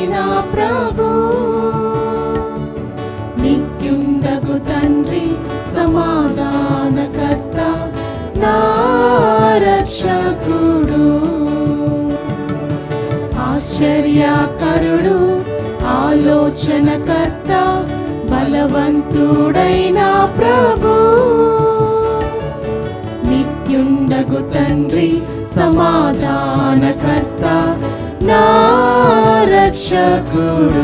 నా ప్రభు నిత్యుండగు తండ్రి సమాధానకర్త నా రక్షకుడు ఆశ్చర్యకరుడు ఆలోచనకర్త బలవంతుడైన ప్రభు నిత్యుండగు తండ్రి సమాధానకర్త నా రక్షకుడు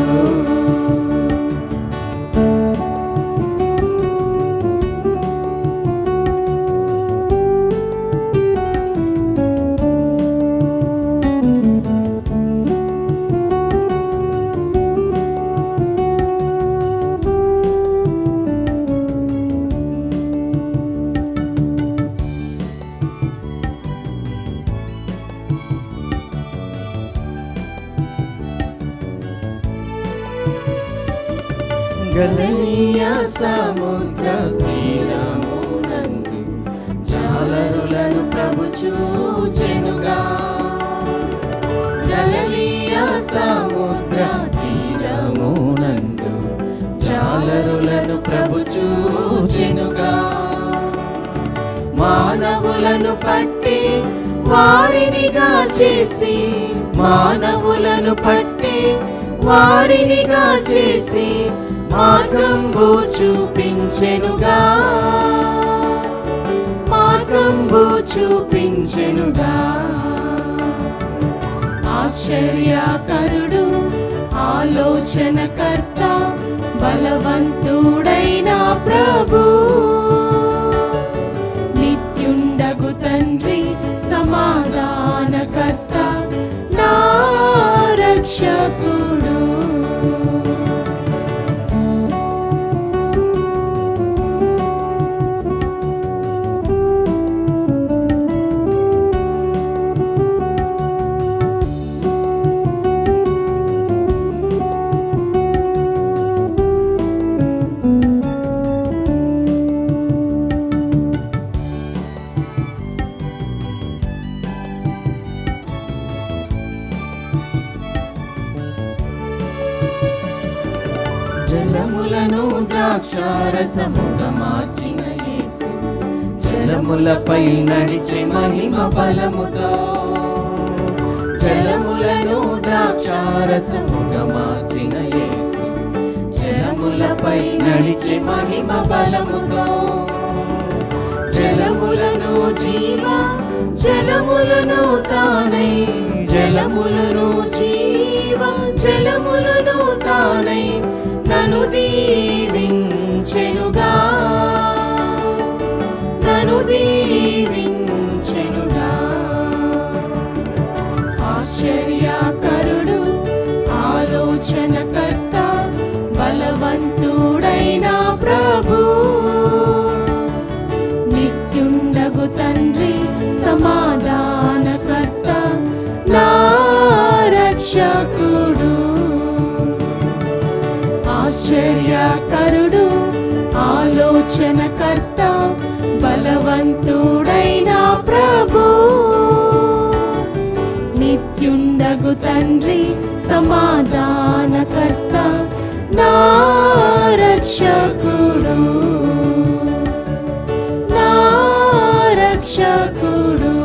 గలనీయ సముద్ర తీరమునందు జాలరులను ప్రభు చూచెనుగా గలనీయ సముద్ర తీరమునందు జాలరులను ప్రభు చూచెనుగా మానవులను పట్టి వారినిగా చేసి మానవులను పట్టి వారినిగా చేసి మార్గంబు చూపించెనుగా మార్గంబు చూపించెనుగా ఆశ్చర్యకరుడు ఆలోచనకర్త బలవంతుడైన ప్రభు నిత్యుండగు తండ్రి సమాధానకర్త నా రక్షకుడు జలములను ద్రాక్షారసముగా మార్చిన యేసు జలములపై నడిచే మహిమ బలముతో జలములను ద్రాక్షారసముగా మార్చిన యేసు జలములపై నడిచే మహిమ బలముతో జలములను జీవ జలములను తానై జలములను జీవ జలములను తానై నను దీవించెనుగా నను దీవించెనుగా ఆశ్చర్యకరుడు ఆలోచనకర్త బలవంతుడైన ప్రభు నిత్యుండగు తండ్రి సమాధానకర్త నా రక్షకుడు ఆశ్చర్యకరుడు ఆలోచనకర్త బలవంతుడైన ప్రభు నిత్యుండగు తండ్రి సమాధానకర్త నా రక్షకుడు నా రక్షకుడు